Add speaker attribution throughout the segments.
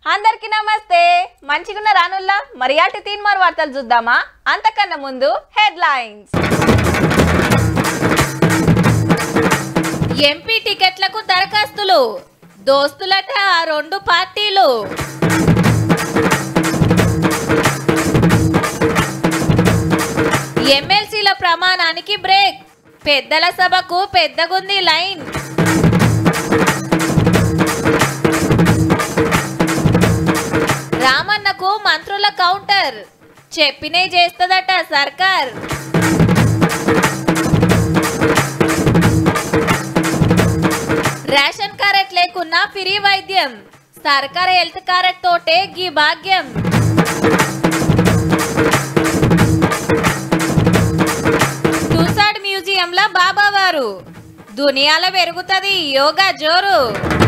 Speaker 1: అందరికి నమస్తే మంచిగున్న రానుల్లా మరి అటు తీన్మార్ వార్తలు చూద్దామా అంతకన్నా ముందు హెడ్ లైన్స్ ఎంపీ టికెట్లకు దరఖాస్తులు దోస్తులట ఆ రెండు పార్టీలు ఎమ్మెల్సీల ప్రమాణానికి బ్రేక్ పెద్దల సభకు పెద్దగుంది లైన్ రామన్నకు మంత్రుల కౌంటర్ చెప్పినే చేస్తదట సర్కార్ రేషన్ కార్డ్ లేకున్నా ఫ్రీ వైద్యం సర్కార్ హెల్త్ కార్డ్ తోటే గీ భాగ్యం టూసాడ్ మ్యూజియంల బాబావారు దునియాలో పెరుగుతుంది యోగా జోరు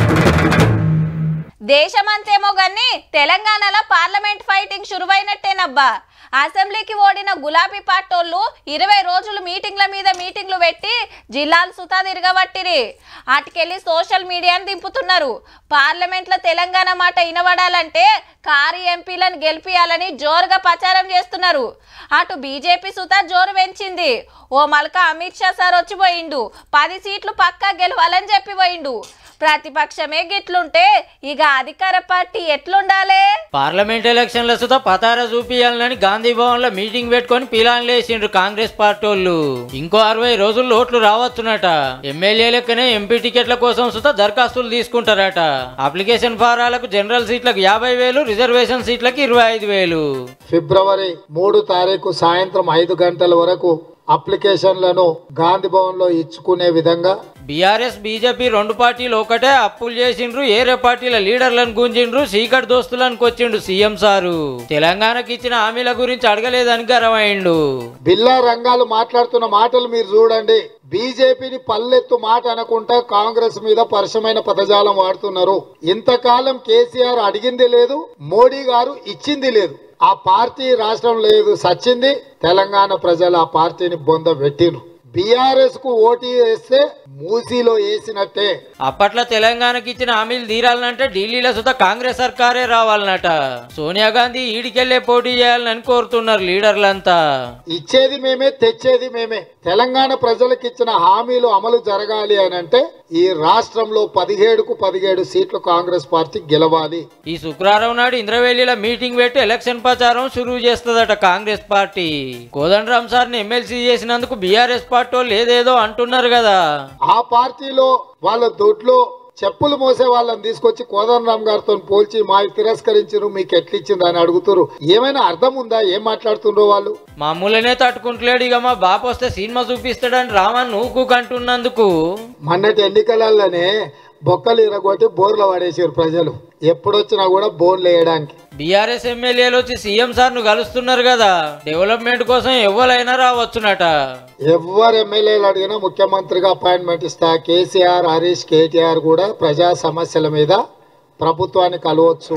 Speaker 1: దేశమంతేమో గాని తెలంగాణలో పార్లమెంట్ ఫైటింగ్ శురువైనట్టేనబ్బా అసెంబ్లీకి ఓడిన గులాబీ పార్టోళ్ళు ఇరవై రోజులు మీటింగ్ల మీద మీటింగ్లు పెట్టి జిల్లాలు సుతా తిరగబట్టిరి అటుకెళ్ళి సోషల్ మీడియాని దింపుతున్నారు పార్లమెంట్లో తెలంగాణ మాట వినబడాలంటే కారు ఎంపీలను గెలిపియాలని జోరుగా ప్రచారం చేస్తున్నారు అటు బీజేపీ సుతా జోరు పెంచింది ఓ మలక అమిత్ షా సార్ వచ్చి పోయిండు పది సీట్లు పక్కా గెలవాలని చెప్పి పోయిండు ప్రతిపక్షమే గిట్లుంటే ఇక అధికార పార్టీ ఎట్లుండాలే
Speaker 2: పార్లమెంట్ ఎలక్షన్ల సుత పతార చూపియాలని గాంధీ భవన్ లో మీటింగ్ పెట్టుకొని పిలాన్లు వేసిండ్రు కాంగ్రెస్ పార్టీ వాళ్ళు ఇంకో అరవై రోజుల్లో ఓట్లు రావచ్చునట ఎమ్మెల్యే లెక్కనే ఎంపీ టికెట్ల కోసం సుత దరఖాస్తులు తీసుకుంటారట అప్లికేషన్ ఫారాలకు జనరల్ సీట్లకు యాభై వేలు రిజర్వేషన్ సీట్లకు ఇరవై ఐదు వేలు
Speaker 3: ఫిబ్రవరి మూడు తారీఖు సాయంత్రం ఐదు గంటల వరకు అప్లికేషన్లను గాంధీ భవన్ లో ఇచ్చుకునే విధంగా
Speaker 2: బీఆర్ఎస్ బీజేపీ రెండు పార్టీలు ఒకటే అప్పులు చేసిండ్రు ఏరే పార్టీల లీడర్లను గుంజిండ్రు సీకట్ దోస్తులను కొచ్చిండు సీఎం సారు తెలంగాణకి ఇచ్చిన హామీల గురించి అడగలేదని గరమైండు
Speaker 3: బిల్లా రంగాలు మాట్లాడుతున్న మాటలు మీరు చూడండి బీజేపీని పల్లెత్తు మాట అనకుండా కాంగ్రెస్ మీద పరుషమైన పదజాలం వాడుతున్నారు ఇంతకాలం కేసీఆర్ అడిగింది లేదు మోడీ గారు ఇచ్చింది లేదు ఆ పార్టీ రాష్ట్రం లేదు సచ్చింది తెలంగాణ ప్రజలు ఆ పార్టీని బొంద పెట్టిరు బీఆర్ఎస్ కు ఓటు వేస్తే మూసీలో వేసినట్టే
Speaker 2: అప్పట్లో తెలంగాణకి ఇచ్చిన హామీలు తీరాలంటే ఢిల్లీలో సుత కాంగ్రెస్ సర్కారే రావాలన్నట సోనియా గాంధీ ఈడికెళ్లే పోటీ చేయాలని కోరుతున్నారు లీడర్లంతా
Speaker 3: ఇచ్చేది మేమే తెచ్చేది మేమే తెలంగాణ ప్రజలకు ఇచ్చిన హామీలు అమలు జరగాలి అని అంటే ఈ రాష్ట్రంలో పదిహేడుకు పదిహేడు సీట్లు కాంగ్రెస్ పార్టీ గెలవాలి
Speaker 2: ఈ శుక్రవారం నాడు ఇంద్రవెల్లిలో మీటింగ్ పెట్టి ఎలక్షన్ ప్రచారం షురువు చేస్తుందట కాంగ్రెస్ పార్టీ కోదండరామ్ సార్ని ఎమ్మెల్సీ చేసినందుకు బీఆర్ఎస్ పార్టీ వాళ్ళు ఏదేదో అంటున్నారు కదా
Speaker 3: ఆ పార్టీలో వాళ్ళ దొడ్లో చెప్పులు మోసే వాళ్ళని తీసుకొచ్చి కోదండరామ్ గారితో పోల్చి మా తిరస్కరించారు మీకు ఎట్లిచ్చింది అని అడుగుతారు ఏమైనా అర్థం ఉందా ఏం మాట్లాడుతుండ్రో వాళ్ళు
Speaker 2: మామూలనే తట్టుకుంటలేడు ఇక మా బాపు వస్తే సినిమా చూపిస్తాడని రామన్ నువ్వు కంటున్నందుకు
Speaker 3: మొన్నటి ఎన్నికలలోనే బొక్కలు ఇరగొట్టి బోర్లు పడేసారు ప్రజలు ఎప్పుడొచ్చినా కూడా బోర్లు వేయడానికి
Speaker 2: బీఆర్ఎస్ ఎమ్మెల్యేలు వచ్చి సీఎం సార్ను కలుస్తున్నారు కదా డెవలప్మెంట్ కోసం ఎవరైనా రావచ్చునట
Speaker 3: ఎవరు ఎమ్మెల్యేలు అడిగినా ముఖ్యమంత్రిగా అపాయింట్మెంట్ ఇస్తా కేసీఆర్ హరీష్ కేటీఆర్ కూడా ప్రజా సమస్యల మీద ప్రభుత్వాన్ని కలవచ్చు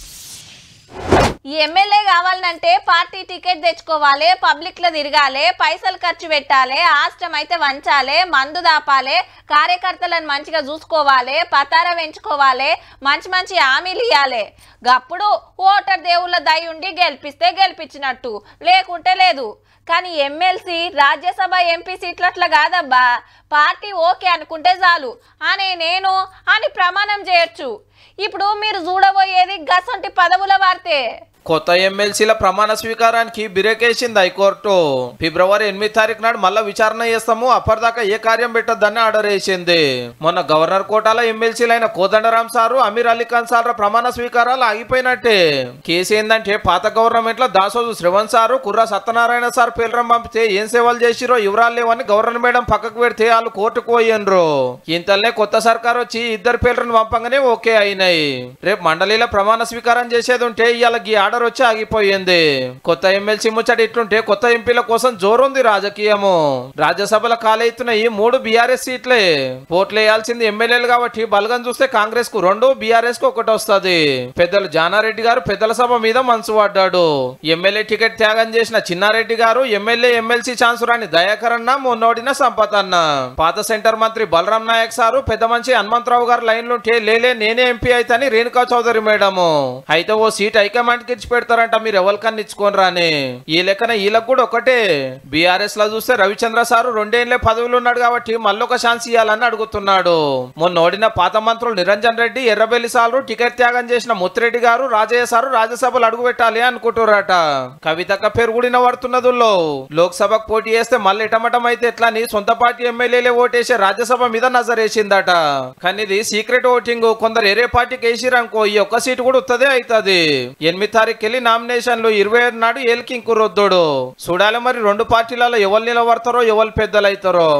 Speaker 1: ఈ ఎమ్మెల్యే కావాలంటే పార్టీ టికెట్ తెచ్చుకోవాలి పబ్లిక్ లో తిరగాలి పైసలు ఖర్చు పెట్టాలి ఆష్టం అయితే వంచాలి మందు దాపాలి కార్యకర్తలను మంచిగా చూసుకోవాలి పతార పెంచుకోవాలి మంచి మంచి హామీలు ఇవ్వాలి గప్పుడు ఓటర్ దేవుళ్ళ దయ ఉండి గెలిపిస్తే గెలిపించినట్టు లేకుంటే లేదు కానీ ఎమ్మెల్సీ రాజ్యసభ ఎంపీ సీట్లట్లా కాదబ్బా పార్టీ ఓకే అనుకుంటే చాలు అనే నేను అని ప్రమాణం చేయొచ్చు ఇప్పుడు మీరు చూడబోయేది గసంటి పదవుల వార్తే
Speaker 4: కొత్త ఎమ్మెల్సీల ప్రమాణ స్వీకారానికి బిరేకేసింది హైకోర్టు ఫిబ్రవరి ఎనిమిది తారీఖు నాడు మళ్ళా విచారణ చేస్తాము అప్పటిదాకా ఏ కార్యం పెట్టొద్దని ఆర్డర్ వేసింది మొన్న గవర్నర్ కోటాలో ఎమ్మెల్సీలైన కోదండరాం సారు అమీర్ అలీ ఖాన్ సార్ ప్రమాణ స్వీకారాలు ఆగిపోయినట్టే కేసు ఏందంటే పాత గవర్నమెంట్ లో దాసోజు శ్రవణ్ సారు కుర్ర సత్యనారాయణ సార్ పేర్రం పంపితే ఏం సేవలు చేసిరో వివరాలు లేవని గవర్నర్ మేడం పక్కకు పెడితే వాళ్ళు కోర్టుకు పోయినరు ఇంతలనే కొత్త సర్కార్ వచ్చి ఇద్దరు పేర్లను పంపంగానే ఓకే అయినాయి రేపు మండలిలో ప్రమాణ స్వీకారం చేసేది ఉంటే ఇవాళ ఈ ఆర్డర్ ఆఖరు వచ్చి ఆగిపోయింది కొత్త ఎమ్మెల్సీ ముచ్చట ఇట్లుంటే కొత్త ఎంపీల కోసం జోరుంది రాజకీయము రాజ్యసభలో కాలెత్తున్న ఈ మూడు బీఆర్ఎస్ సీట్లే ఓట్లు వేయాల్సింది ఎమ్మెల్యేలు కాబట్టి బలగం చూస్తే కాంగ్రెస్ కు రెండు బీఆర్ఎస్ కు ఒకటి వస్తుంది పెద్దలు జానారెడ్డి గారు పెద్దల సభ మీద మనసు పడ్డాడు ఎమ్మెల్యే టికెట్ త్యాగం చేసిన చిన్నారెడ్డి గారు ఎమ్మెల్యే ఎమ్మెల్సీ ఛాన్స్ రాని దయాకర్ అన్న మొన్నోడిన సంపత్ అన్న పాత సెంటర్ మంత్రి బలరాం నాయక్ సారు పెద్ద మనిషి హనుమంతరావు గారు లైన్ లో ఉంటే లేలే నేనే ఎంపీ అయితని రేణుకా చౌదరి మేడము అయితే ఓ సీట్ హైకమాండ్ కి ఇచ్చి పెడతారంట మీరు ఎవరికన్నా ఇచ్చుకోని రాని ఈ లెక్కన వీళ్ళకి కూడా ఒకటే బీఆర్ఎస్ లో చూస్తే రవిచంద్ర సారు రెండేళ్లే పదవులు ఉన్నాడు కాబట్టి మళ్ళొక ఛాన్స్ ఇవ్వాలని అడుగుతున్నాడు మొన్న ఓడిన పాత మంత్రులు నిరంజన్ రెడ్డి ఎర్రబెల్లి సారు టికెట్ త్యాగం చేసిన ముత్తిరెడ్డి గారు రాజయ్య సారు రాజ్యసభలు అడుగు పెట్టాలి అనుకుంటున్నారట కవితక్క పేరు కూడా వినబడుతున్నదుల్లో లోక్సభకు పోటీ చేస్తే మళ్ళీ ఇటమటం అయితే ఎట్లా అని సొంత పార్టీ ఎమ్మెల్యేలే ఓటేసే రాజ్యసభ మీద నజరేసిందట కానీ ఇది సీక్రెట్ ఓటింగ్ కొందరు ఏరే పార్టీకి వేసిరనుకో ఈ ఒక్క సీటు కూడా ఉత్తదే అవుతుంది ఎనిమిది తారీఖు వెళ్ళి నామినేషన్లు ఇరవై ఏడు నాడు ఏలికి ఇంకురొద్దుడు చూడాలి మరి రెండు పార్టీలలో ఎవరు నిలబడతారో ఎవరు పెద్దలు అవుతారో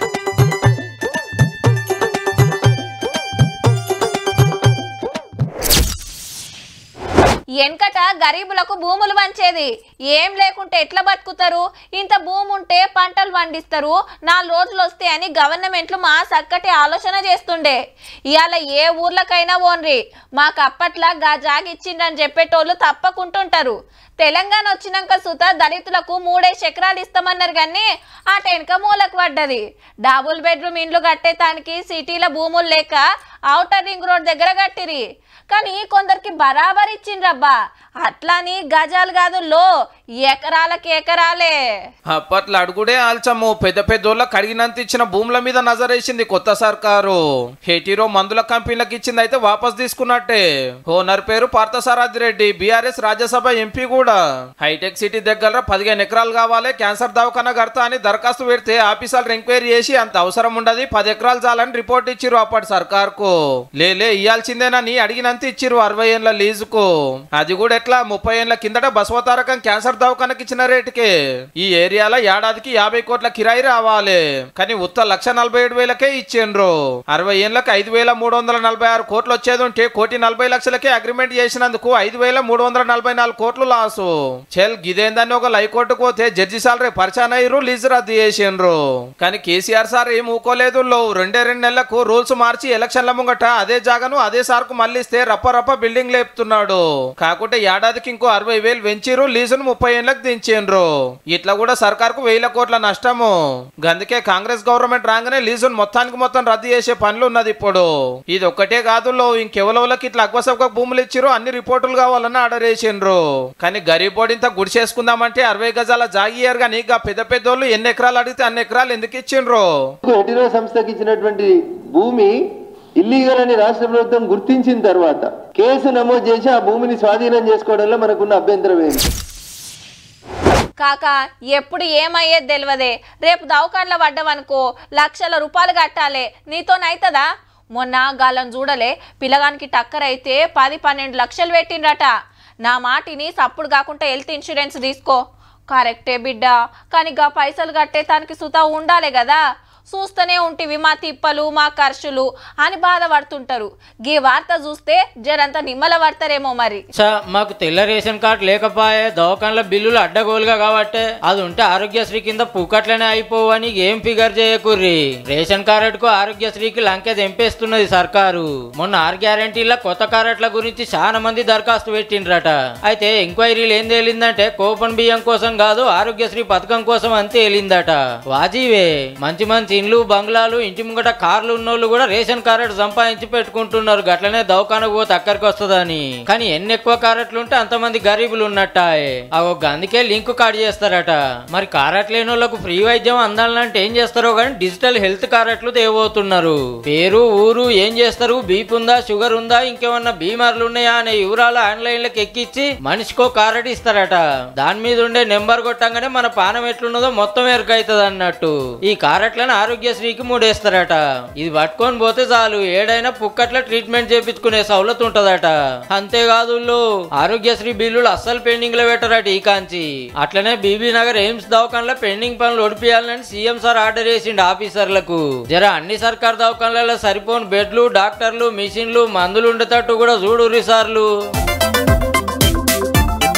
Speaker 1: వెనకట గరీబులకు భూములు పంచేది ఏం లేకుంటే ఎట్లా బతుకుతారు ఇంత భూమి ఉంటే పంటలు పండిస్తారు నాలుగు రోజులు వస్తే అని గవర్నమెంట్లు మా చక్కటి ఆలోచన చేస్తుండే ఇవాళ ఏ ఊర్లకైనా ఓన్రి మాకు అప్పట్లా గా జాగి ఇచ్చిండ్రని చెప్పేటోళ్ళు తప్పకుంటుంటారు తెలంగాణ వచ్చినాక సుత దళితులకు మూడేసి ఎకరాలు ఇస్తామన్నారు కానీ ఆ టెనక మూలకు పడ్డది డబుల్ బెడ్రూమ్ ఇండ్లు కట్టేతానికి సిటీల భూములు లేక ఔటర్ రింగ్ రోడ్ దగ్గర కట్టిరి కానీ కొందరికి బరాబర్ ఇచ్చిండ్రబ్బా అట్లాని గజాలు కాదు లో ఎకరాలకి ఎకరాలే
Speaker 4: అప్పట్లో అడుగుడే ఆల్చము పెద్ద పెద్దోళ్ళ కడిగినంత ఇచ్చిన భూముల మీద నజరేసింది కొత్త సర్కారు హెటీరో మందుల కంపెనీలకు ఇచ్చింది అయితే వాపస్ తీసుకున్నట్టే ఓనర్ పేరు పార్థసారథి రెడ్డి బీఆర్ఎస్ రాజ్యసభ ఎంపీ కూడా హైటెక్ సిటీ దగ్గర పదిహేను ఎకరాలు కావాలి క్యాన్సర్ దవాఖాన కడతా అని దరఖాస్తు పెడితే ఆఫీసర్లు ఎంక్వైరీ చేసి అంత అవసరం ఉండదు పది ఎకరాలు చాలని రిపోర్ట్ ఇచ్చిరు అప్పటి సర్కార్కు లేలే ఇయ్యాల్సిందేనని అడిగినంత ఇచ్చిరు అరవై ఏళ్ళ లీజుకు అది కూడా ఎట్లా ముప్పై ఏళ్ళ కిందట బసవతారకం క్యాన్సర్ దవాఖానకి ఇచ్చిన రేటుకే ఈ ఏరియాలో ఏడాదికి యాభై కోట్ల కిరాయి రావాలి కానీ ఉత్త లక్ష నలభై ఏడు వేలకే ఇచ్చిండ్రు అరవై ఏళ్ళకి ఐదు వేల మూడు వందల నలభై ఆరు కోట్లు వచ్చేది ఉంటే కోటి నలభై లక్షలకే అగ్రిమెంట్ చేసినందుకు ఐదు వేల మూడు వందల నలభై నాలుగు కోట్లు లాసు చెల్ గిదేందని ఒక హైకోర్టుకు పోతే జడ్జి సాలరీ పరిచయం అయ్యారు లీజు రద్దు చేసిండ్రు కానీ కేసీఆర్ సార్ ఏం ఊకోలేదు లో రెండే రెండు నెలలకు రూల్స్ మార్చి ఎలక్షన్ల ముంగట అదే జాగను అదే సార్కు మళ్ళీ ఇస్తే రప్ప రప్ప బిల్డింగ్ లేపుతున్నాడు కాకుంటే ఏడాదికి ఇంకో అరవై వేలు పెంచిరు లీజును ముప్పై ఏళ్ళకి దించిండ్రు ఇట్లా కూడా సర్కార్కు వేల కోట్ల నష్టము గందుకే కాంగ్రెస్ గవర్నమెంట్ రాగానే లీజును మొత్తానికి మొత్తం రద్దు చేసే పనులు ఉన్నది ఇప్పుడు ఇది ఒక్కటే కాదు లో ఇంకెవలవలకి ఇట్లా అగ్వసభకు భూములు ఇచ్చిరు అన్ని రిపోర్టులు కావాలని ఆర్డర్ చేసిండ్రు కానీ గరీబ్ బోడింత గుడిసేసుకుందామంటే అరవై గజాల జాగియారు కానీ ఇక పెద్ద పెద్దోళ్ళు ఎన్ని ఎకరాలు అడిగితే అన్ని ఎకరాలు ఎందుకు ఇచ్చిండ్రు
Speaker 5: ఎటిరో సంస్థకి ఇచ్చినటువంటి భూమి ఇల్లీగల్ అని రాష్ట్ర ప్రభుత్వం గుర్తించిన తర్వాత కేసు నమోదు చేసి ఆ భూమిని స్వాధీనం చేసుకోవడంలో మనకున్న అభ్యంతరం ఏంటి
Speaker 1: కాక ఎప్పుడు ఏమయ్యేది తెలియదే రేపు దవాఖాన్లో పడ్డావనుకో లక్షల రూపాయలు కట్టాలి నీతోనైతుందా మొన్న గాలం చూడలే పిల్లగానికి టక్కర్ అయితే పది పన్నెండు లక్షలు పెట్టిండ్రట నా మాటిని సప్పుడు కాకుండా హెల్త్ ఇన్సూరెన్స్ తీసుకో కరెక్టే బిడ్డ కానీ గా పైసలు కట్టేతానికి సుతా ఉండాలి కదా చూస్తూనే ఉంటివి మా తిప్పలు మా ఖర్చులు అని బాధపడుతుంటారు గీ వార్త చూస్తే జరంతా నిమ్మల పడతారేమో మరి
Speaker 2: చ మాకు తెల్ల రేషన్ కార్డు లేకపాయే దవాఖాన్ల బిల్లులు అడ్డగోలుగా కాబట్టే అది ఉంటే ఆరోగ్యశ్రీ కింద పుక్కట్లనే అయిపోవని ఏం ఫిగర్ చేయకుర్రి రేషన్ కార్డుకు ఆరోగ్యశ్రీకి లంకె తెంపేస్తున్నది సర్కారు మొన్న ఆరు గ్యారంటీల కొత్త కార్డుల గురించి చాలా మంది దరఖాస్తు పెట్టిండ్రట అయితే ఎంక్వైరీలు ఏం తేలిందంటే కూపన్ బియ్యం కోసం కాదు ఆరోగ్యశ్రీ పథకం కోసం అని తేలిందట వాజీవే మంచి మంచి ఇండ్లు బంగ్లాలు ఇంటి ముంగట కార్లు ఉన్నోళ్ళు కూడా రేషన్ కార్డు సంపాదించి పెట్టుకుంటున్నారు గట్లనే దవాఖానకు పోతే అక్కడికి వస్తుందని కానీ ఎన్ని ఎక్కువ కారెట్లు ఉంటే అంతమంది గరీబులు ఉన్నట్టాయే అగో అందుకే లింక్ కార్డు చేస్తారట మరి కారెట్ లేని వాళ్ళకు ఫ్రీ వైద్యం అందాలంటే ఏం చేస్తారో కానీ డిజిటల్ హెల్త్ కారెట్లు తేబోతున్నారు పేరు ఊరు ఏం చేస్తారు బీపీ ఉందా షుగర్ ఉందా ఇంకేమన్నా బీమార్లు ఉన్నాయా అనే వివరాలు ఆన్లైన్ లోకి ఎక్కిచ్చి మనిషికో కారెట్ ఇస్తారట దాని మీద ఉండే నెంబర్ కొట్టంగానే మన పానం ఎట్లున్నదో మొత్తం ఎరుకైతుంది అన్నట్టు ఈ కారెట్లను ఆరోగ్యశ్రీకి మూడేస్తారట ఇది పట్టుకొని పోతే చాలు ఏడైనా పుక్కట్ల ట్రీట్మెంట్ చేపించుకునే సౌలత్ ఉంటదట అంతేకాదు ఊళ్ళో ఆరోగ్యశ్రీ బిల్లులు అస్సలు పెండింగ్ లో పెట్టరట ఈ కాంచి అట్లనే బీబీ నగర్ ఎయిమ్స్ దవాఖాన్లో పెండింగ్ పనులు ఒడిపియాలని సీఎం సార్ ఆర్డర్ చేసిండు ఆఫీసర్లకు జర అన్ని సర్కార్ దవాఖాన్లలో సరిపోని బెడ్లు డాక్టర్లు మిషన్లు మందులు ఉండేటట్టు కూడా చూడు సార్లు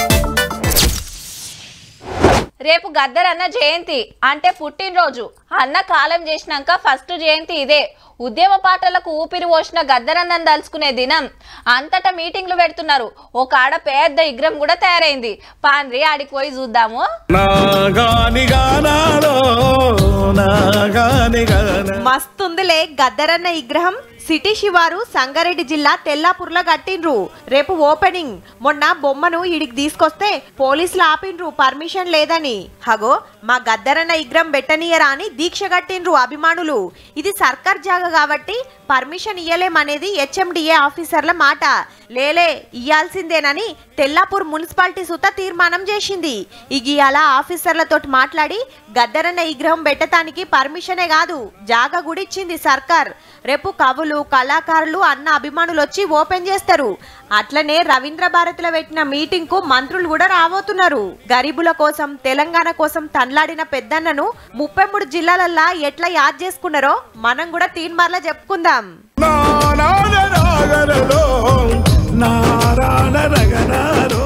Speaker 1: రేపు గద్దరన్న జయంతి అంటే పుట్టినరోజు అన్న కాలం చేసినాక ఫస్ట్ జయంతి ఇదే ఉద్యమ పాటలకు ఊపిరి పోసిన గద్దరన్నను దలుచుకునే దినం అంతటా మీటింగ్లు పెడుతున్నారు ఒక ఆడ పెద్ద విగ్రహం కూడా తయారైంది పాండ్రి ఆడికి పోయి చూద్దాము
Speaker 6: నాగాని గానాలో నాగాని గాన
Speaker 7: మస్తుందిలే గద్దరన్న విగ్రహం సిటీ శివారు సంగారెడ్డి జిల్లా తెల్లాపూర్లో కట్టిండ్రు రేపు ఓపెనింగ్ మొన్న బొమ్మను ఇడికి తీసుకొస్తే పోలీసులు ఆపిండ్రు పర్మిషన్ లేదని హగో మా గద్దరన్న విగ్రహం పెట్టనీయరా అని దీక్ష కట్టిండ్రు అభిమానులు ఇది సర్కార్ జాగా కాబట్టి పర్మిషన్ ఇయ్యలేమనేది హెచ్ఎండిఏ ఆఫీసర్ల మాట లేలే ఇయ్యాల్సిందేనని తెల్లాపూర్ మున్సిపాలిటీ సుత తీర్మానం చేసింది ఇక ఇయాల ఆఫీసర్లతోటి మాట్లాడి గద్దరన్న విగ్రహం పెట్టటానికి పర్మిషనే కాదు జాగా కూడా ఇచ్చింది సర్కార్ రేపు కవులు కళాకారులు అన్న అభిమానులు వచ్చి ఓపెన్ చేస్తారు అట్లనే రవీంద్ర భారతిలో పెట్టిన మీటింగ్ కు మంత్రులు కూడా రాబోతున్నారు గరీబుల కోసం తెలంగాణ కోసం తన్లాడిన పెద్దన్నను ముప్పై మూడు జిల్లాలల్లా ఎట్లా యాద్ చేసుకున్నారో మనం కూడా తీన్మార్లా చెప్పుకుందాం
Speaker 6: నా నాద నాగరలో నారాణ రగనాలో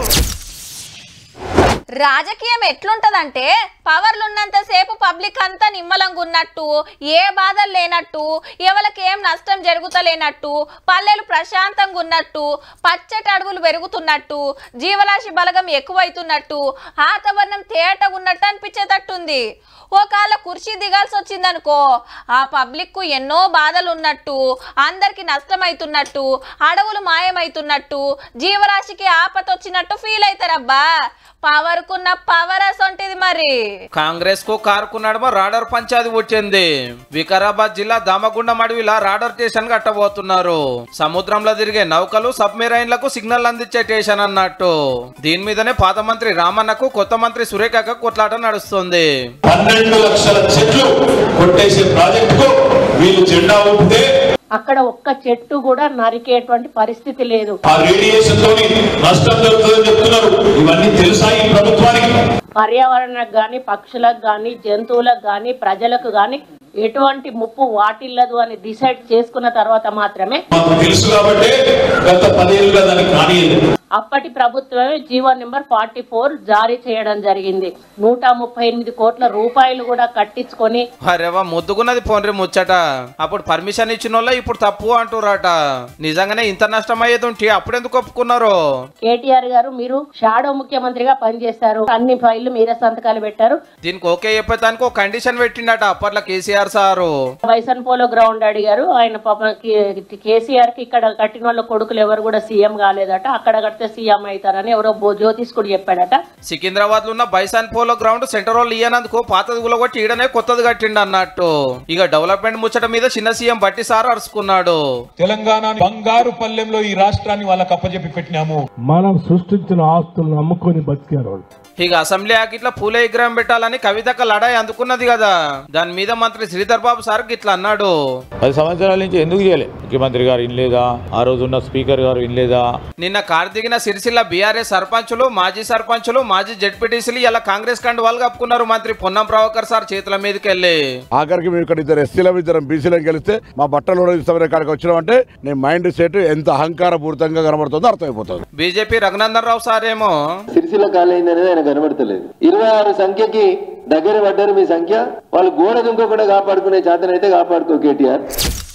Speaker 1: రాజకీయం ఎట్లుంటదంటే పవర్లు ఉన్నంతసేపు పబ్లిక్ అంతా నిమ్మలంగా ఉన్నట్టు ఏ బాధలు లేనట్టు ఎవరికి ఏం నష్టం జరుగుతలేనట్టు పల్లెలు ప్రశాంతంగా ఉన్నట్టు పచ్చటి అడుగులు పెరుగుతున్నట్టు జీవరాశి బలగం ఎక్కువైతున్నట్టు వాతావరణం తేటగా ఉన్నట్టు అనిపించేటట్టుంది ఒకవేళ కుర్చీ దిగాల్సి వచ్చిందనుకో ఆ పబ్లిక్ కు ఎన్నో బాధలు ఉన్నట్టు అందరికి నష్టమైతున్నట్టు అడవులు మాయమైతున్నట్టు జీవరాశికి ఆపత వచ్చినట్టు ఫీల్ అవుతారబ్బా పవర్ కున్న పవర్ అసొంటిది మరి
Speaker 4: కాంగ్రెస్ కు కారుకున్నాడమో రాడర్ పంచాది వచ్చింది వికారాబాద్ జిల్లా దామగుండం అడవిలా రాడర్ స్టేషన్ కట్టబోతున్నారు సముద్రంలో తిరిగే నౌకలు సబ్మెరైన్లకు సిగ్నల్ అందించే స్టేషన్ అన్నట్టు దీని మీదనే పాత మంత్రి రామన్నకు కొత్త మంత్రి సురేఖకు కొట్లాట నడుస్తుంది
Speaker 8: పన్నెండు లక్షల చెట్లు కొట్టేసే ప్రాజెక్టుకు వీళ్ళు జెండా ఊపితే
Speaker 9: అక్కడ ఒక్క చెట్టు కూడా నరికేటువంటి పరిస్థితి లేదు
Speaker 8: ఆ రేడియేషన్ తోని నష్టం జరుగుతుందని చెప్తున్నారు ఇవన్నీ తెలుసా ఈ ప్రభుత్వానికి
Speaker 9: పర్యావరణకు గాని పక్షులకు గాని జంతువులకు గాని ప్రజలకు గాని ఎటువంటి ముప్పు వాటిల్లదు అని డిసైడ్ చేసుకున్న తర్వాత మాత్రమే
Speaker 8: మాకు తెలుసు కాబట్టి గత పదేళ్ళుగా దానికి కానియలేదు
Speaker 9: అప్పటి ప్రభుత్వమే జీవో నెంబర్ ఫార్టీ ఫోర్ జారీ చేయడం జరిగింది నూట ముప్పై ఎనిమిది కోట్ల రూపాయలు కూడా కట్టించుకొని
Speaker 4: అరేవా ముద్దుకున్నది పోన్రి ముచ్చట అప్పుడు పర్మిషన్ ఇచ్చిన వాళ్ళ ఇప్పుడు తప్పు అంటురాట నిజంగానే ఇంత నష్టం అయ్యేది ఉంటే అప్పుడెందుకు ఒప్పుకున్నారు
Speaker 9: కేటీఆర్ గారు మీరు షాడో ముఖ్యమంత్రిగా పనిచేశారు అన్ని ఫైళ్లు మీరే సంతకాలు పెట్టారు
Speaker 4: దీనికి ఓకే చెప్పేదానికి ఒక కండిషన్ పెట్టిండట అప్పట్లో KCR sir
Speaker 9: bison polo ground అడిగారు ఆయన పాపం కేసీఆర్ కి ఇక్కడ కట్టిన వాళ్ళ కొడుకులు ఎవరు కూడా సీఎం కాలేదట అక్కడ కడితే సీఎం అవుతారని ఎవరో బో- జ్యోతిష్కుడు చెప్పాడట
Speaker 4: సికింద్రాబాద్ లో ఉన్న బైసాన్ పోలో గ్రౌండ్ సెంటర్ వాళ్ళు ఇయ్యనందుకు పాతది గులగొట్టి ఈడనే కొత్తది కట్టిండు అన్నట్టు ఇక డెవలప్మెంట్ ముచ్చట మీద చిన్న సీఎం బట్టి సార్ అరుచుకున్నాడు
Speaker 10: తెలంగాణ బంగారు పల్లెంలో ఈ రాష్ట్రాన్ని వాళ్ళకి అప్పచెప్పి పెట్టినాము
Speaker 6: మనం సృష్టించిన ఆస్తులను అమ్ముకొని బతికారు వాళ్ళు
Speaker 4: ఇక అసెంబ్లీ ఆకిట్ల పూల విగ్రహం పెట్టాలని కవితక్క లడాయి అందుకున్నది కదా దాని మీద మంత్రి శ్రీధర్ బాబు సార్ ఇట్లా అన్నాడు
Speaker 11: పది సంవత్సరాల నుంచి ఎందుకు చేయలే ముఖ్యమంత్రి గారు ఇన్లేదా ఆ రోజు ఉన్న స్పీకర్ గారు ఇన్లేదా
Speaker 4: నిన్న కారు దిగిన సిరిసిల్ల బీఆర్ఎస్ సర్పంచులు మాజీ సర్పంచులు మాజీ జడ్పీటీసీలు ఇలా కాంగ్రెస్ కండువాలు కప్పుకున్నారు మంత్రి పొన్నం ప్రభాకర్ సార్ చేతుల మీదకి వెళ్ళి
Speaker 12: ఆఖరికి మేము ఇక్కడ ఇద్దరు ఎస్సీల ఇద్దరం బీసీలను గెలిస్తే మా బట్టలు ఇస్తామనే కాడికి వచ్చినామంటే నీ మైండ్ సెట్ ఎంత అహంకారపూరితంగా కనబడుతుందో అర్థమైపోతుంది
Speaker 4: బీజేపీ రఘునందన్ రావు సార్ ఏమో
Speaker 5: సిరిసిల్ల కాలేజీ అనేది ఆయన కనబడతలేదు ఇరవై ఆరు సంఖ్యకి దగ్గర పడ్డారు మీ సంఖ్య వాళ్ళు గోడ దుంక కూడా కాపాడుకునే చేతనైతే కాపాడుకో కేటీఆర్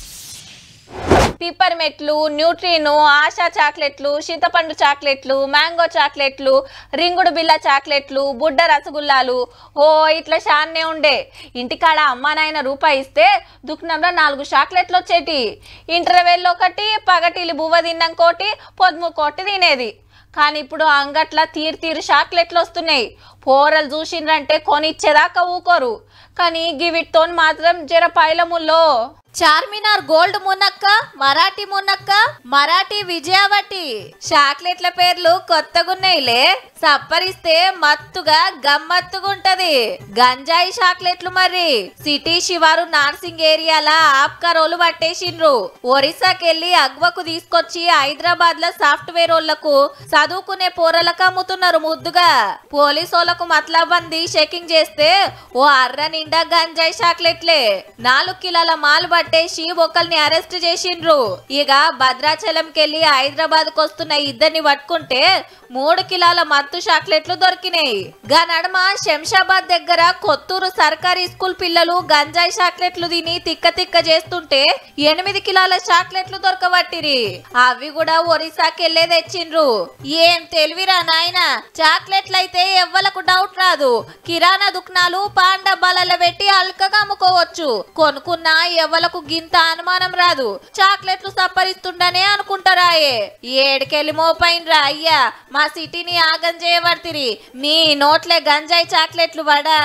Speaker 1: పిప్పర్ మెట్లు న్యూట్రీను ఆశా చాక్లెట్లు చింతపండు చాక్లెట్లు మ్యాంగో చాక్లెట్లు రింగుడు బిల్ల చాక్లెట్లు బుడ్డ రసగుల్లాలు ఓ ఇట్లా షాన్నే ఉండే ఇంటికాడ అమ్మా నాయన రూపాయి ఇస్తే దుకాణంలో నాలుగు చాక్లెట్లు వచ్చేటి ఇంటర్వెల్ ఒకటి పగటిలి బువ్వ తిన్నంకోటి పొద్దుము కోటి తినేది కానీ ఇప్పుడు అంగట్ల తీరు తీరు చాక్లెట్లు వస్తున్నాయి పోరలు చూసిండ్రంటే కొనిచ్చేదాకా ఊకోరు కానీ గివిటితో మాత్రం జర పైలముల్లో చార్మినార్ గోల్డ్ మునక్క మరాఠీ మునక్క మరాఠీ విజయవటి చాక్లెట్ల పేర్లు కొత్తగున్నాయిలే సప్పరిస్తే మత్తుగా గమ్మత్తుగా ఉంటది గంజాయి చాక్లెట్లు మరి సిటీ శివారు నార్సింగ్ ఏరియాల ఆప్కారోలు పట్టేసిండ్రు ఒరిస్సాకెళ్లి అగ్వకు తీసుకొచ్చి హైదరాబాద్ లో సాఫ్ట్వేర్ వాళ్ళకు చదువుకునే పోరలకు అమ్ముతున్నారు ముద్దుగా పోలీసు వాళ్ళకు మతలబంది చెకింగ్ చేస్తే ఓ అర్ర నిండా గంజాయి చాక్లెట్లే నాలుగు కిలోల మాల్ పట్టేసి ఒకరిని అరెస్ట్ చేసిండ్రు ఇక భద్రాచలంకెళ్ళి హైదరాబాద్ కు వస్తున్న ఇద్దరిని పట్టుకుంటే మూడు కిలోల మత్తు చాక్లెట్లు దొరికినాయి గా నడమ శంషాబాద్ దగ్గర కొత్తూరు సర్కారీ స్కూల్ పిల్లలు గంజాయి చాక్లెట్లు తిని తిక్క తిక్క చేస్తుంటే ఎనిమిది కిలోల చాక్లెట్లు దొరకబట్టిరి అవి కూడా ఒరిస్సాకి వెళ్ళే తెచ్చిండ్రు ఏం తెలివిరా నాయన చాక్లెట్లు అయితే ఎవ్వలకు డౌట్ రాదు కిరాణా దుకాణాలు పాన్ డబ్బాలలో పెట్టి అల్కగా అమ్ముకోవచ్చు కొనుక్కున్నా ఎవ్వలకు గింత అనుమానం రాదు చాక్లెట్లు సప్పరిస్తుండనే అనుకుంటారాయే ఏడుకెళ్ళి మోపైనరా అయ్యా మా సిటీని ఆగం చేయబడితిరి మీ నోట్లే గంజాయి చాక్లెట్లు వడా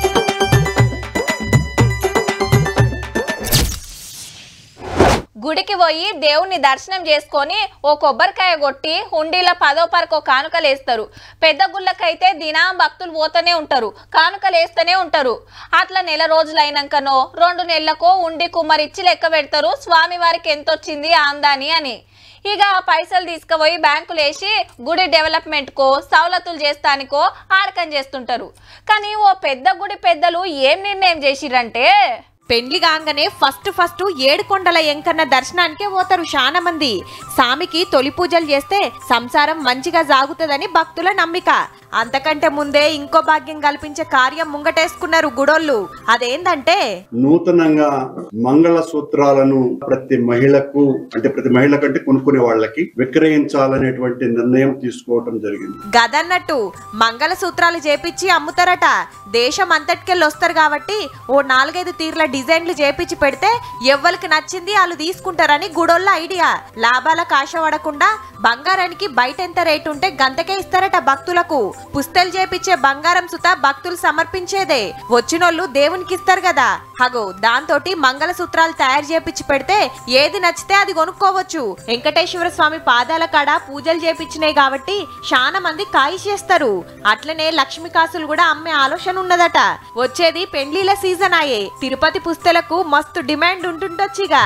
Speaker 1: గుడికి పోయి దేవుణ్ణి దర్శనం చేసుకొని ఓ కొబ్బరికాయ కొట్టి హుండీల పదో పరకో కానుకలు వేస్తారు పెద్ద గుళ్ళకైతే దినం భక్తులు పోతూనే ఉంటారు కానుకలు వేస్తూనే ఉంటారు అట్లా నెల రోజులైనాకనో రెండు నెలలకో ఉండి కుమ్మరిచ్చి లెక్క పెడతారు స్వామి వారికి ఎంత వచ్చింది ఆందాని అని ఇక ఆ పైసలు తీసుకుపోయి బ్యాంకులు వేసి గుడి డెవలప్మెంట్కో సవలతులు చేస్తానికో ఆడకం చేస్తుంటారు కానీ ఓ పెద్ద గుడి పెద్దలు ఏం నిర్ణయం చేసిరంటే
Speaker 7: పెండ్లి కాగానే ఫస్ట్ ఫస్ట్ ఏడుకొండల ఎంకన్న దర్శనానికే పోతారు చాలా మంది సామికి తొలి పూజలు చేస్తే సంసారం మంచిగా సాగుతుందని భక్తుల నమ్మిక అంతకంటే ముందే ఇంకో భాగ్యం కల్పించే కార్యం ముంగటేసుకున్నారు గుడోళ్ళు అదేందంటే
Speaker 13: నూతనంగా మంగళ సూత్రాలను ప్రతి మహిళకు అంటే ప్రతి మహిళ కంటే కొనుక్కునే వాళ్ళకి విక్రయించాలనేటువంటి నిర్ణయం తీసుకోవటం జరిగింది
Speaker 7: గదన్నట్టు మంగళ సూత్రాలు చేపించి అమ్ముతారట దేశం అంతటికెళ్ళి వస్తారు కాబట్టి ఓ నాలుగైదు తీర్ల డిజైన్లు చేపించి పెడితే ఎవ్వరికి నచ్చింది వాళ్ళు తీసుకుంటారని గుడోళ్ళ ఐడియా లాభాలకు ఆశపడకుండా బంగారానికి బయట ఎంత రేటు ఉంటే గంతకే ఇస్తారట భక్తులకు పుస్తలు చేపించే బంగారం సుత భక్తులు సమర్పించేదే వచ్చినోళ్ళు దేవునికి ఇస్తారు కదా హగో దాంతోటి మంగళ సూత్రాలు తయారు చేపించి పెడితే ఏది నచ్చితే అది కొనుక్కోవచ్చు వెంకటేశ్వర స్వామి పాదాల కాడ పూజలు చేపించినాయి కాబట్టి చాలా మంది కాయి చేస్తారు అట్లనే లక్ష్మీ కాసులు కూడా అమ్మే ఆలోచన ఉన్నదట వచ్చేది పెండ్లీల సీజన్ అయ్యే తిరుపతి పుస్తలకు మస్తు డిమాండ్ ఉంటుండొచ్చిగా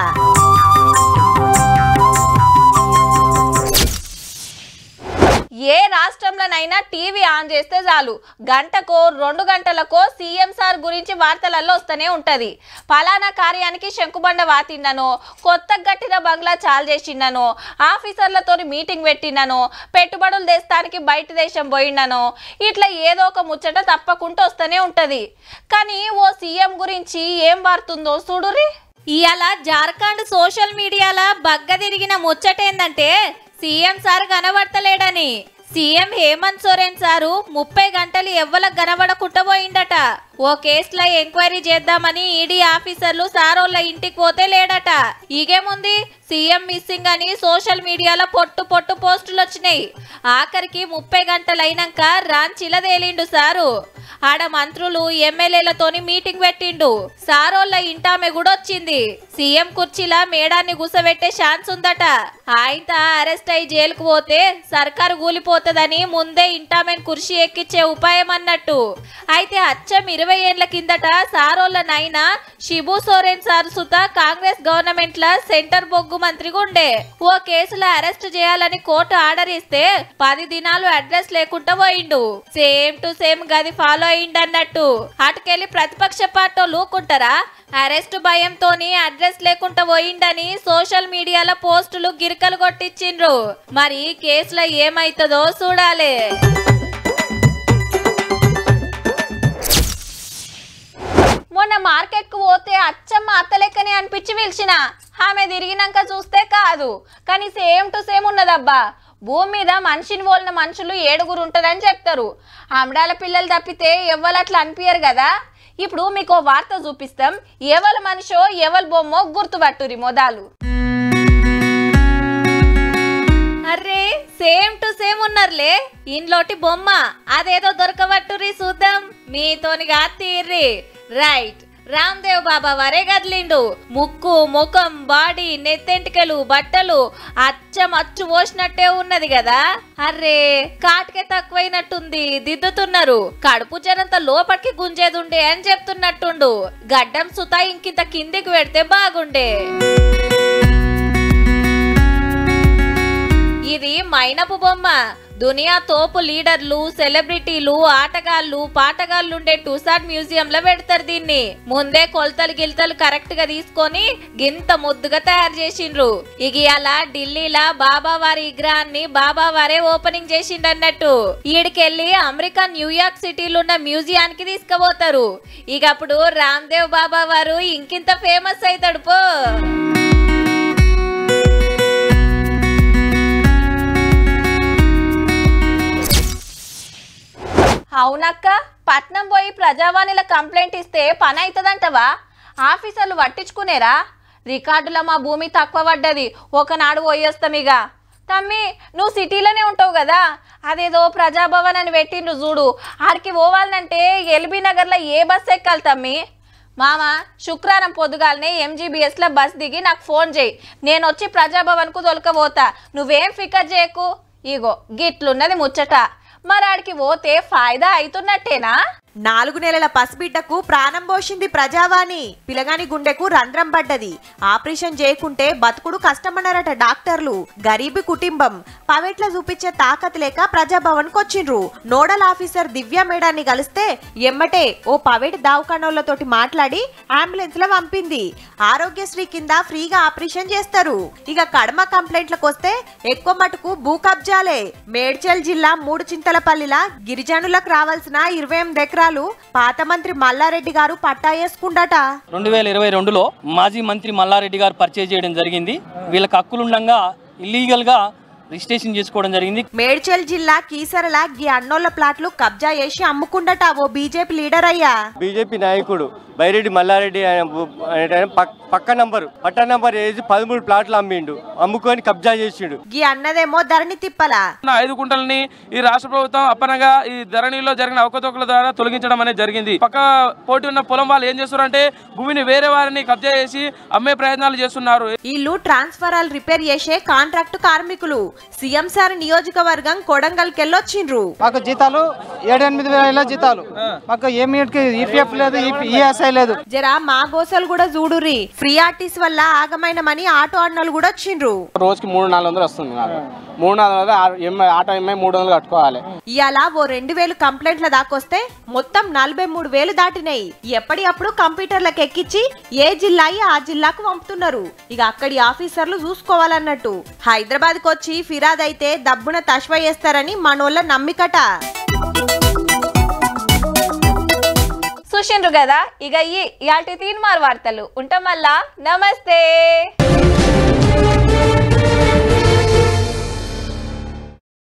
Speaker 1: ఏ రాష్ట్రంలోనైనా టీవీ ఆన్ చేస్తే చాలు గంటకో రెండు గంటలకో సీఎం సార్ గురించి వార్తలలో వస్తూనే ఉంటది పలానా కార్యానికి శంకుబండ వాతిండనో కొత్త గట్టిన బంగ్లా చాలు చేసిండనో ఆఫీసర్లతో మీటింగ్ పెట్టిండనో పెట్టుబడులు దేశానికి బయట దేశం పోయిండనో ఇట్లా ఏదో ఒక ముచ్చట తప్పకుండా వస్తూనే ఉంటది కానీ ఓ సీఎం గురించి ఏం వార్తుందో చూడురి ఇవాళ జార్ఖండ్ సోషల్ మీడియాలో బగ్గ తిరిగిన ముచ్చట ఏందంటే సీఎం సార్ కనబడతలేడని సీఎం హేమంత్ సోరెన్ సారు ముప్పై గంటలు ఎవ్వలకు కనబడకుండా పోయిండట ఓ కేసులో ఎంక్వైరీ చేద్దామని ఈడీ ఆఫీసర్లు సారోళ్ళ ఇంటికి పోతే లేడట ఈగేముంది సీఎం మిస్సింగ్ అని సోషల్ మీడియాలో పొట్టు పొట్టు పోస్టులు వచ్చినాయి ఆఖరికి ముప్పై గంటలు అయినాక రాంచిల తేలిండు సారు ఆడ మంత్రులు ఎమ్మెల్యేలతోని మీటింగ్ పెట్టిండు సారోళ్ళ ఇంటామె కూడా వచ్చింది సీఎం కుర్చీలా మేడాన్ని గుసబెట్టే ఛాన్స్ ఉందట ఆయన అరెస్ట్ అయి జైలుకు పోతే సర్కారు కూలిపోతుందని ముందే ఇంటామెన్ కుర్చీ ఎక్కిచ్చే ఉపాయం అన్నట్టు అయితే అచ్చం ఇరవై ఏళ్ల కిందట సారోళ్ళ నాయన షిబు సోరెన్ సార్ సుత కాంగ్రెస్ గవర్నమెంట్ ల సెంటర్ బొగ్గు మంత్రిగా ఉండే ఓ కేసులో అరెస్ట్ చేయాలని కోర్టు ఆర్డర్ ఇస్తే పది దినాలు అడ్రస్ లేకుండా పోయిండు సేమ్ టు సేమ్ గది ఫాలో అయిండన్నట్టు అటుకెళ్లి ప్రతిపక్ష పార్టీ లూకుంటారా అరెస్ట్ భయంతోని అడ్రస్ లేకుండా పోయిండని సోషల్ మీడియాలో పోస్టులు గిరికలు కొట్టించిండ్రు మరి కేసులో ఏమైతుందో చూడాలి మొన్న మార్కెట్ కు పోతే అచ్చమ్మ అత్తలెక్కనే అనిపించి పిలిచిన ఆమె తిరిగినాక చూస్తే కాదు కానీ సేమ్ టు సేమ్ ఉన్నదబ్బా భూమి మీద మనిషిని పోలిన మనుషులు ఏడుగురు ఉంటారని చెప్తారు ఆమడాల పిల్లలు తప్పితే ఎవ్వరు అట్లా అనిపించరు కదా ఇప్పుడు మీకు ఓ వార్త చూపిస్తాం ఎవరి మనిషో ఎవరి బొమ్మో గుర్తుపట్టురి మొదలు అర్రే సేమ్ టు సేమ్ ఉన్నారులే ఇంట్లోటి బొమ్మ అదేదో దొరకబట్టురి చూద్దాం మీతోనిగా తీర్రి రైట్ రామ్దేవ్ బాబా వరే కదిలిండు ముక్కు ముఖం బాడీ నెత్తెంటికలు బట్టలు అచ్చం అచ్చు పోసినట్టే ఉన్నది కదా అర్రే కాటికే తక్కువైనట్టుంది దిద్దుతున్నారు కడుపు జనంత లోపలికి గుంజేదుండే అని చెప్తున్నట్టుండు గడ్డం సుతా ఇంకింత కిందికి పెడితే బాగుండే ఇది మైనపు బొమ్మ దునియా తోపు లీడర్లు సెలబ్రిటీలు ఆటగాళ్ళు పాటగాళ్ళు ఉండే టూసాట్ మ్యూజియం లో పెడతారు దీన్ని ముందే కొలతలు గిల్తలు కరెక్ట్ గా తీసుకొని గింత ముద్దుగా తయారు చేసిండ్రు ఇక అలా ఢిల్లీలా బాబా వారి విగ్రహాన్ని బాబా వారే ఓపెనింగ్ చేసిండన్నట్టు ఈడికెళ్ళి అమెరికా న్యూయార్క్ సిటీలో ఉన్న మ్యూజియానికి తీసుకుపోతారు ఇక అప్పుడు రామ్దేవ్ బాబా వారు ఇంకింత ఫేమస్ అవుతాడు పో అవునక్క పట్నం పోయి ప్రజావాణిలో కంప్లైంట్ ఇస్తే పని అవుతుందంటవా ఆఫీసర్లు పట్టించుకునేరా రికార్డుల మా భూమి తక్కువ పడ్డది ఒకనాడు పోయేస్తాం ఇక తమ్మి నువ్వు సిటీలోనే ఉంటావు కదా అదేదో ప్రజాభవన్ అని పెట్టిండ్రు చూడు ఆడికి పోవాలంటే ఎల్బీ నగర్లో ఏ బస్ ఎక్కాలి తమ్మి మామ శుక్రవారం పొద్దుగాలనే ఎంజీబీఎస్లో బస్ దిగి నాకు ఫోన్ చేయి నేను వచ్చి ప్రజాభవన్కు దొలకపోతా నువ్వేం ఫికర్ చేయకు ఇగో గిట్లున్నది ముచ్చట మరి ఆడికి పోతే ఫాయిదా అవుతున్నట్టేనా
Speaker 7: నాలుగు నెలల పసిబిడ్డకు ప్రాణం పోసింది ప్రజావాణి పిలగాని గుండెకు రంధ్రం పడ్డది ఆపరేషన్ చేయకుంటే బతుకుడు కష్టమన్నారట డాక్టర్లు గరీబీ కుటుంబం పవేట్ల చూపించే తాకత్ లేక ప్రజాభవన్ కొచ్చిండ్రు నోడల్ ఆఫీసర్ దివ్య మేడాన్ని కలిస్తే ఎమ్మటే ఓ పవేట్ దావకాణోళ్లతోటి మాట్లాడి అంబులెన్స్ లో పంపింది ఆరోగ్యశ్రీ కింద ఫ్రీగా ఆపరేషన్ చేస్తారు ఇక కడమ కంప్లైంట్లకు వస్తే ఎక్కువ మటుకు భూ కబ్జాలే మేడ్చల్ జిల్లా మూడు చింతలపల్లిలా గిరిజనులకు రావాల్సిన ఇరవై ఎనిమిది ఎకరాలు పాత మంత్రి మల్లారెడ్డి గారు పట్టా వేసుకుండట
Speaker 14: రెండు వేల ఇరవై రెండులో మాజీ మంత్రి మల్లారెడ్డి గారు పర్చేజ్ చేయడం జరిగింది వీళ్ళకి హక్కులుండగా ఇల్లీగల్గా రిజిస్ట్రేషన్ చేసుకోవడం జరిగింది
Speaker 7: మేడ్చల్ జిల్లా కీసరల గీ అన్నోళ్ల ప్లాట్లు కబ్జా చేసి అమ్ముకుండట ఓ బీజేపీ లీడర్ అయ్యా
Speaker 15: బీజేపీ నాయకుడు బైరెడ్డి మల్లారెడ్డి ఆయన బు- ఆయన పక్- పక్క నంబరు పట్ట నంబర్ వేసి పదమూడు ప్లాట్లు అమ్మిండు అమ్ముకొని కబ్జా చేసిండు
Speaker 7: గీ అన్నదేమో ధరణి తిప్పలా
Speaker 16: ఉన్న ఐదు కుంటల్ని ఈ రాష్ట్ర ప్రభుత్వం అప్పనంగా ఈ ధరణిలో జరిగిన అవకతవకల ద్వారా తొలగించడం అనేది జరిగింది పక్క పోటీ ఉన్న పొలం వాళ్ళు ఏం చేస్తున్నారంటే భూమిని వేరే వారిని కబ్జా చేసి అమ్మే ప్రయత్నాలు చేస్తున్నారు
Speaker 7: వీళ్ళు ట్రాన్స్ఫరాలు రిపేర్ చేసే కాంట్రాక్ట్ కార్మికులు సీఎం సార్ నియోజకవర్గం కొడంగల్ కెళ్ళొచ్చిండ్రు
Speaker 17: మాకు జీతాలు ఏడు ఎనిమిది వేల జీతాలు మాకు ఏమి ఈపీఎఫ్ లేదు ఈఎస్ఐ లేదు
Speaker 7: జరా మా గోసలు కూడా చూడుర్రి ఫ్రీ ఆర్టీస్ వల్ల ఆగమైనమని ఆటో అన్నలు కూడా వచ్చిండ్రు
Speaker 17: రోజుకి మూడు నాలుగు వందలు వస్తుంది నాకు మూడు నాలుగు వందలు ఆ- ఎంఐ ఆటో ఎంఐ మూడు వందలు కట్టుకోవాలి
Speaker 7: ఇవాళ ఓ రెండు వేలు కంప్లైంట్ల దాకొస్తే మొత్తం నలభై మూడు వేలు దాటినాయి ఎప్పటికప్పుడు కంప్యూటర్లకు ఎక్కించి ఏ జిల్లా ఆ జిల్లాకు పంపుతున్నారు ఇక అక్కడి ఆఫీసర్లు చూసుకోవాలన్నట్టు హైదరాబాద్ కు వచ్చి ఫిరాద్ అయితే దబ్బున తష్వ చేస్తారని మనోళ్ళ నమ్మికట
Speaker 1: చూసిండ్రు కదా ఇక ఈ ఇయాల్టి తీన్మార్ వార్తలు ఉంటాం మళ్ళా నమస్తే